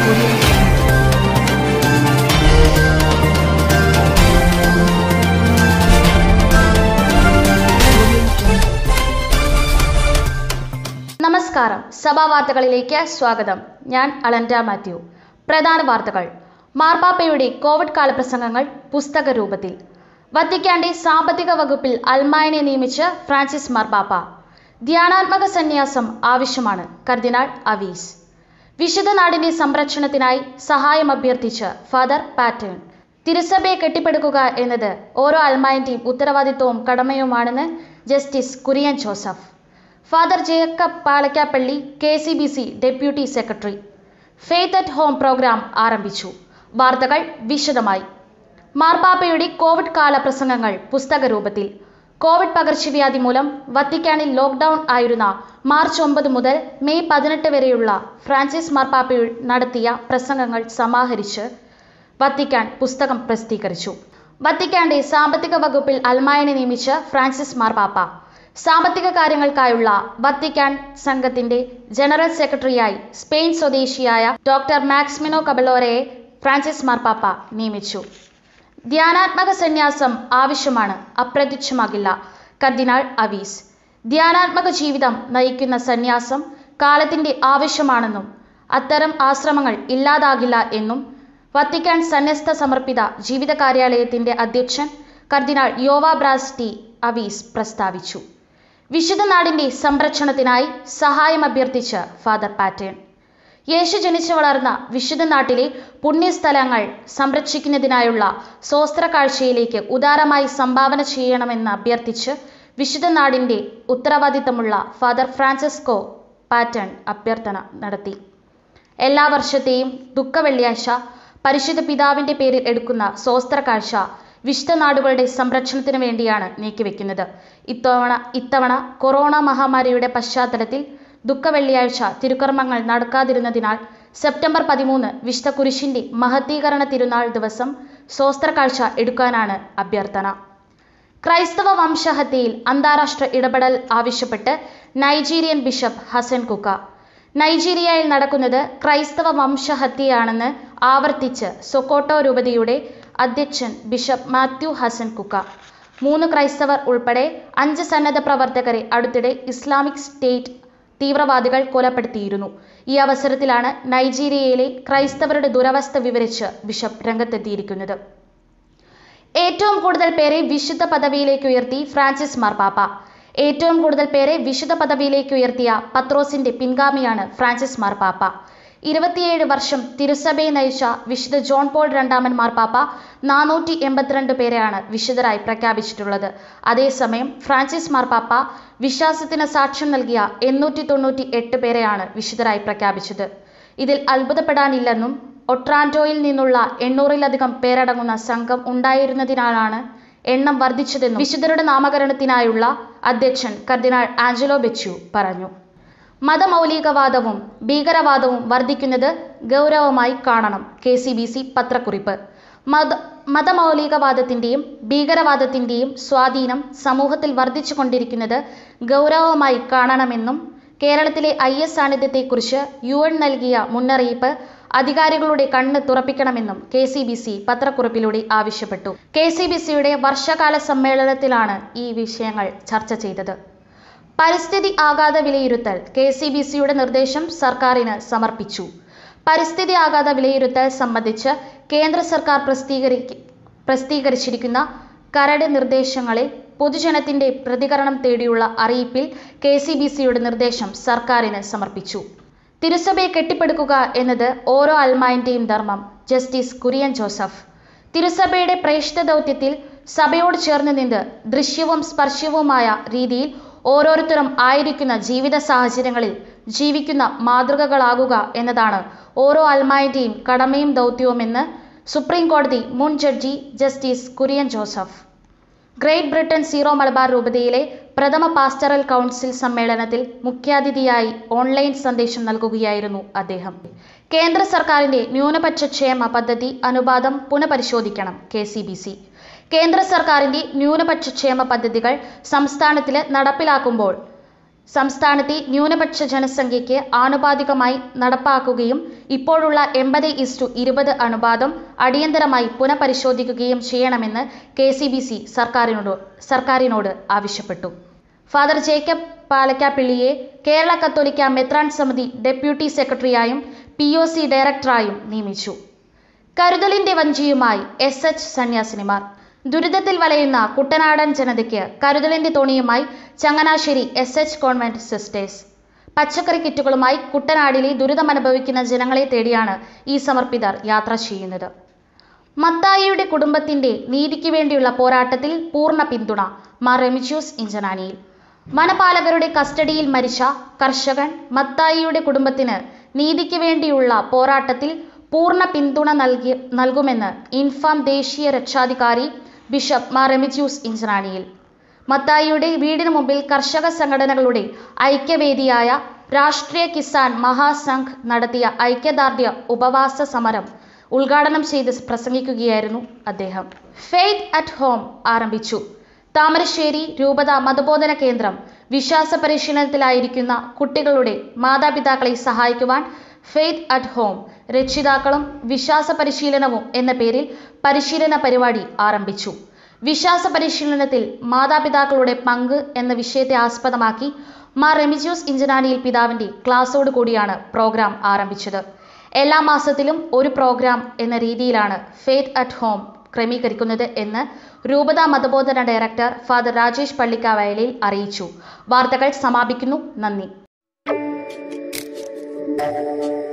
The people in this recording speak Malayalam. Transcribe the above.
നമസ്കാരം സഭാ വാർത്തകളിലേക്ക് സ്വാഗതം ഞാൻ അലൻഡ മാത്യു പ്രധാന വാർത്തകൾ മാർപ്പാപ്പയുടെ കോവിഡ് കാലപ്രസംഗങ്ങൾ പുസ്തക രൂപത്തിൽ വത്തിക്കാന്റെ സാമ്പത്തിക വകുപ്പിൽ അൽമായനെ നിയമിച്ച് ഫ്രാൻസിസ് മാർപ്പാപ്പ ധ്യാനാത്മക സന്യാസം ആവശ്യമാണ് കർദിനാൾ അവീസ് വിശുദ്ധ നാടിന്റെ സംരക്ഷണത്തിനായി സഹായം അഭ്യർത്ഥിച്ച് ഫാദർ പാറ്റേൺ തിരുസഭയെ കെട്ടിപ്പടുക്കുക എന്നത് ഓരോ അൽമായന്റെയും ഉത്തരവാദിത്വവും കടമയുമാണെന്ന് justice Kurian Joseph father Jacob Palakkappilly K C B C deputy secretary faith at home programme ആരംഭിച്ചു വാർത്തകൾ വിശദമായി മാർപ്പാപ്പയുടെ കോവിഡ് കാല പ്രസംഗങ്ങൾ പുസ്തക രൂപത്തിൽ കോവിഡ് പകർച്ചവ്യാധി മൂലം വത്തിക്കാനിൽ ലോക്ക്ഡൌൺ ആയിരുന്ന മാർച്ച് ഒമ്പത് മുതൽ മെയ് പതിനെട്ട് വരെയുള്ള ഫ്രാൻസിസ് മാർപ്പാപ്പയിൽ നടത്തിയ പ്രസംഗങ്ങൾ സമാഹരിച്ച് വത്തിക്കാൻ പുസ്തകം പ്രസിദ്ധീകരിച്ചു വത്തിക്കാന്റെ സാമ്പത്തിക വകുപ്പിൽ അൽമായനെ നിയമിച്ച് ഫ്രാൻസിസ് മാർപ്പാപ്പ സാമ്പത്തിക കാര്യങ്ങൾക്കായുള്ള വത്തിക്കാൻ സംഘത്തിന്റെ ജനറൽ സെക്രട്ടറിയായി സ്പെയിൻ സ്വദേശിയായ ഡോക്ടർ മാക്സ്മിനോ കബലോറയെ ഫ്രാൻസിസ് മാർപ്പാപ്പ നിയമിച്ചു ധ്യാനാത്മക സന്യാസം ആവശ്യമാണ് അപ്രത്യക്ഷമാകില്ല കർദിനാൾ അവീസ് ധ്യാനാത്മക ജീവിതം നയിക്കുന്ന സന്യാസം കാലത്തിന്റെ ആവശ്യമാണെന്നും അത്തരം ആശ്രമങ്ങൾ ഇല്ലാതാകില്ല എന്നും വത്തിക്കാൻ സന്യസ്ത സമർപ്പിത ജീവിത കാര്യാലയത്തിന്റെ അധ്യക്ഷൻ കർദിനാൾ യോവ ബ്രാസ്റ്റി അവീസ് പ്രസ്താവിച്ചു വിശുദ്ധ നാടിന്റെ സംരക്ഷണത്തിനായി സഹായം അഭ്യർത്ഥിച്ച് ഫാദർ പാറ്റേൺ യേശു ജനിച്ചു വളർന്ന വിശുദ്ധ നാട്ടിലെ പുണ്യസ്ഥലങ്ങൾ സംരക്ഷിക്കുന്നതിനായുള്ള സ്വസ്ത്ര കാഴ്ചയിലേക്ക് ഉദാരമായി സംഭാവന ചെയ്യണമെന്ന് അഭ്യർത്ഥിച്ച് വിശുദ്ധ നാടിന്റെ ഉത്തരവാദിത്തമുള്ള ഫാദർ ഫ്രാൻസിസ്കോ പാറ്റേൺ അഭ്യർത്ഥന നടത്തി എല്ലാ വർഷത്തെയും ദുഃഖ വെള്ളിയാഴ്ച പരിശുദ്ധ പിതാവിന്റെ പേരിൽ എടുക്കുന്ന സ്വസ്ത്ര കാഴ്ച വിശുദ്ധ നാടുകളുടെ സംരക്ഷണത്തിന് വേണ്ടിയാണ് നീക്കിവെക്കുന്നത് ഇത്തവണ ഇത്തവണ കൊറോണ മഹാമാരിയുടെ പശ്ചാത്തലത്തിൽ ദുഃഖ വെള്ളിയാഴ്ച തിരുക്കർമ്മങ്ങൾ നടക്കാതിരുന്നതിനാൽ സെപ്റ്റംബർ പതിമൂന്ന് വിശുദ്ധ കുരിശിന്റെ മഹത്തീകരണ തിരുനാൾ ദിവസം സ്വസ്ത്ര കാഴ്ച എടുക്കാനാണ് അഭ്യർത്ഥന ക്രൈസ്തവ വംശഹത്യയിൽ അന്താരാഷ്ട്ര ഇടപെടൽ ആവശ്യപ്പെട്ട് നൈജീരിയൻ ബിഷപ്പ് ഹസൻ കുക്ക നൈജീരിയയിൽ നടക്കുന്നത് ക്രൈസ്തവ വംശഹത്യയാണെന്ന് ആവർത്തിച്ച് സൊക്കോട്ടോ രൂപതയുടെ അധ്യക്ഷൻ ബിഷപ്പ് മാത്യു ഹസൻ കുക്ക മൂന്ന് ക്രൈസ്തവർ ഉൾപ്പെടെ അഞ്ച് സന്നദ്ധ പ്രവർത്തകരെ അടുത്തിടെ ഇസ്ലാമിക് സ്റ്റേറ്റ് തീവ്രവാദികൾ കൊലപ്പെടുത്തിയിരുന്നു ഈ അവസരത്തിലാണ് നൈജീരിയയിലെ ക്രൈസ്തവരുടെ ദുരവസ്ഥ വിവരിച്ച് ബിഷപ്പ് രംഗത്തെത്തിയിരിക്കുന്നത് ഏറ്റവും കൂടുതൽ പേരെ വിശുദ്ധ പദവിയിലേക്ക് ഉയർത്തി ഫ്രാൻസിസ് മാർപ്പാപ്പ ഏറ്റവും കൂടുതൽ പേരെ വിശുദ്ധ പദവിയിലേക്ക് ഉയർത്തിയ പത്രോസിന്റെ പിൻഗാമിയാണ് ഫ്രാൻസിസ് മാർപ്പാപ്പ ഇരുപത്തിയേഴ് വർഷം തിരുസഭയെ നയിച്ച വിശുദ്ധ ജോൺ പോൾ രണ്ടാമൻ മാർപ്പാപ്പ നാനൂറ്റി എൺപത്തിരണ്ട് പേരെയാണ് വിശുദ്ധരായി പ്രഖ്യാപിച്ചിട്ടുള്ളത് അതേസമയം ഫ്രാൻസിസ് മാർപ്പാപ്പ വിശ്വാസത്തിന് സാക്ഷ്യം നൽകിയ എണ്ണൂറ്റി തൊണ്ണൂറ്റി എട്ട് പേരെയാണ് വിശുദ്ധരായി പ്രഖ്യാപിച്ചത് ഇതിൽ അത്ഭുതപ്പെടാനില്ലെന്നും ഒട്രാൻഡോയിൽ നിന്നുള്ള എണ്ണൂറിലധികം പേരടങ്ങുന്ന സംഘം ഉണ്ടായിരുന്നതിനാലാണ് എണ്ണം വർദ്ധിച്ചതെന്നും വിശുദ്ധരുടെ നാമകരണത്തിനായുള്ള അധ്യക്ഷൻ കർദിനാൾ ആഞ്ചലോ ബെച്ചു പറഞ്ഞു മതമൗലികവാദവും ഭീകരവാദവും വർദ്ധിക്കുന്നത് ഗൗരവമായി കാണണം കെ സി ബി സി പത്രക്കുറിപ്പ് മത മതമൗലികവാദത്തിൻ്റെയും ഭീകരവാദത്തിൻ്റെയും സ്വാധീനം സമൂഹത്തിൽ വർദ്ധിച്ചുകൊണ്ടിരിക്കുന്നത് ഗൗരവമായി കാണണമെന്നും കേരളത്തിലെ ഐ എസ് സാന്നിധ്യത്തെക്കുറിച്ച് യു എൻ നൽകിയ മുന്നറിയിപ്പ് അധികാരികളുടെ കണ്ണ് തുറപ്പിക്കണമെന്നും കെ സി ബി സി പത്രക്കുറിപ്പിലൂടെ ആവശ്യപ്പെട്ടു കെ സി ബി സിയുടെ വർഷകാല സമ്മേളനത്തിലാണ് ഈ വിഷയങ്ങൾ ചർച്ച ചെയ്തത് പരിസ്ഥിതി ആഘാത വിലയിരുത്തൽ കെ സി ബി സിയുടെ നിർദ്ദേശം സർക്കാരിന് സമർപ്പിച്ചു പരിസ്ഥിതി ആഘാത വിലയിരുത്തൽ സംബന്ധിച്ച് കേന്ദ്ര സർക്കാർ പ്രസിദ്ധീകരി പ്രസിദ്ധീകരിച്ചിരിക്കുന്ന കരട് നിർദ്ദേശങ്ങളിൽ പൊതുജനത്തിന്റെ പ്രതികരണം തേടിയുള്ള അറിയിപ്പിൽ കെ സി ബി സിയുടെ നിർദ്ദേശം സർക്കാരിന് സമർപ്പിച്ചു തിരുസഭയെ കെട്ടിപ്പടുക്കുക എന്നത് ഓരോ അൽമായന്റെയും ധർമ്മം ജസ്റ്റിസ് കുര്യൻ ജോസഫ് തിരുസഭയുടെ പ്രേക്ഷിത ദൗത്യത്തിൽ സഭയോട് ചേർന്ന് നിന്ന് ദൃശ്യവും സ്പർശ്യവുമായ രീതിയിൽ ഓരോരുത്തരും ആയിരിക്കുന്ന ജീവിത സാഹചര്യങ്ങളിൽ ജീവിക്കുന്ന മാതൃകകളാകുക എന്നതാണ് ഓരോ അൽമായന്റെയും കടമയും ദൗത്യവുമെന്ന് സുപ്രീം കോടതി മുൻ judge justice Kurian Joseph Great Britain Syro Malabar രൂപതയിലെ പ്രഥമ പാസ്റ്ററൽ കൗൺസിൽ സമ്മേളനത്തിൽ മുഖ്യാതിഥിയായി ഓൺലൈൻ സന്ദേശം നൽകുകയായിരുന്നു അദ്ദേഹം കേന്ദ്ര സർക്കാരിന്റെ ന്യൂനപക്ഷ ക്ഷേമ പദ്ധതി അനുപാതം പുനഃപരിശോധിക്കണം കെ സി ബി സി കേന്ദ്ര സർക്കാരിന്റെ ന്യൂനപക്ഷ ക്ഷേമ പദ്ധതികൾ സംസ്ഥാനത്തിൽ നടപ്പിലാക്കുമ്പോൾ സംസ്ഥാനത്തെ ന്യൂനപക്ഷ ജനസംഖ്യയ്ക്ക് ആനുപാതികമായി നടപ്പാക്കുകയും ഇപ്പോഴുള്ള എൺപത് ഇസ്റ്റു ഇരുപത് അനുപാതം അടിയന്തരമായി പുനഃപരിശോധിക്കുകയും ചെയ്യണമെന്ന് കെ സി ബി സി സർക്കാരിനോട് സർക്കാരിനോട് ആവശ്യപ്പെട്ടു ഫാദർ ജേക്കബ് പാലക്കാപ്പിള്ളിയെ കേരള കത്തോലിക്ക മെത്രാൻ സമിതി ഡെപ്യൂട്ടി സെക്രട്ടറിയായും പി ഒ സി ഡയറക്ടറായും നിയമിച്ചു കരുതലിന്റെ വഞ്ചിയുമായി എസ് എച്ച് സന്യാസിനിമാർ ദുരിതത്തിൽ വലയുന്ന കുട്ടനാടൻ ജനതയ്ക്ക് കരുതലിന്റെ തോണിയുമായി Changanassery S H convent sisters പച്ചക്കറി കിറ്റുകളുമായി കുട്ടനാടിലെ ദുരിതമനുഭവിക്കുന്ന ജനങ്ങളെ തേടിയാണ് ഈ സമർപ്പിതർ യാത്ര ചെയ്യുന്നത് മത്തായിയുടെ കുടുംബത്തിന്റെ നീതിക്ക് വേണ്ടിയുള്ള പോരാട്ടത്തിൽ പൂർണ്ണ പിന്തുണ മാർ റെമിജ്യൂസ് ഇഞ്ചനാനിയിൽ വനപാലകരുടെ കസ്റ്റഡിയിൽ മരിച്ച കർഷകൻ മത്തായിയുടെ കുടുംബത്തിന് നീതിക്ക് വേണ്ടിയുള്ള പോരാട്ടത്തിൽ പൂർണ്ണ പിന്തുണ നൽകി നൽകുമെന്ന് ഇൻഫാം ദേശീയ രക്ഷാധികാരി ബിഷപ്പ് മാർ റെമിജ്യൂസ് ഇഞ്ചനാനിയിൽ മത്തായിയുടെ വീടിന് മുമ്പിൽ കർഷക സംഘടനകളുടെ ഐക്യവേദിയായ രാഷ്ട്രീയ കിസാൻ മഹാസംഘ് നടത്തിയ ഐക്യദാർഢ്യ ഉപവാസ സമരം ഉദ്ഘാടനം ചെയ്ത് പ്രസംഗിക്കുകയായിരുന്നു അദ്ദേഹം ഫെയ്ത്ത് അറ്റ് ഹോം ആരംഭിച്ചു താമരശ്ശേരി രൂപത മതബോധന കേന്ദ്രം വിശ്വാസ പരിശീലനത്തിലായിരിക്കുന്ന കുട്ടികളുടെ മാതാപിതാക്കളെ സഹായിക്കുവാൻ ഫെയ്ത്ത് അറ്റ് ഹോം രക്ഷിതാക്കളും വിശ്വാസ പരിശീലനവും എന്ന പേരിൽ പരിശീലന പരിപാടി ആരംഭിച്ചു വിശ്വാസ പരിശീലനത്തിൽ മാതാപിതാക്കളുടെ പങ്ക് എന്ന വിഷയത്തെ ആസ്പദമാക്കി മാർ റെമിജ്യൂസ് ഇഞ്ചനാനിയിൽ പിതാവിന്റെ ക്ലാസ്സോട് കൂടിയാണ് പ്രോഗ്രാം ആരംഭിച്ചത് എല്ലാ മാസത്തിലും ഒരു പ്രോഗ്രാം എന്ന രീതിയിലാണ് ഫെയ്ത്ത് അറ്റ് ഹോം ക്രമീകരിക്കുന്നത് എന്ന് രൂപത മതബോധന ഡയറക്ടർ ഫാദർ രാജേഷ് പള്ളിക്കാവയലിൽ അറിയിച്ചു വാർത്തകൾ സമാപിക്കുന്നു നന്ദി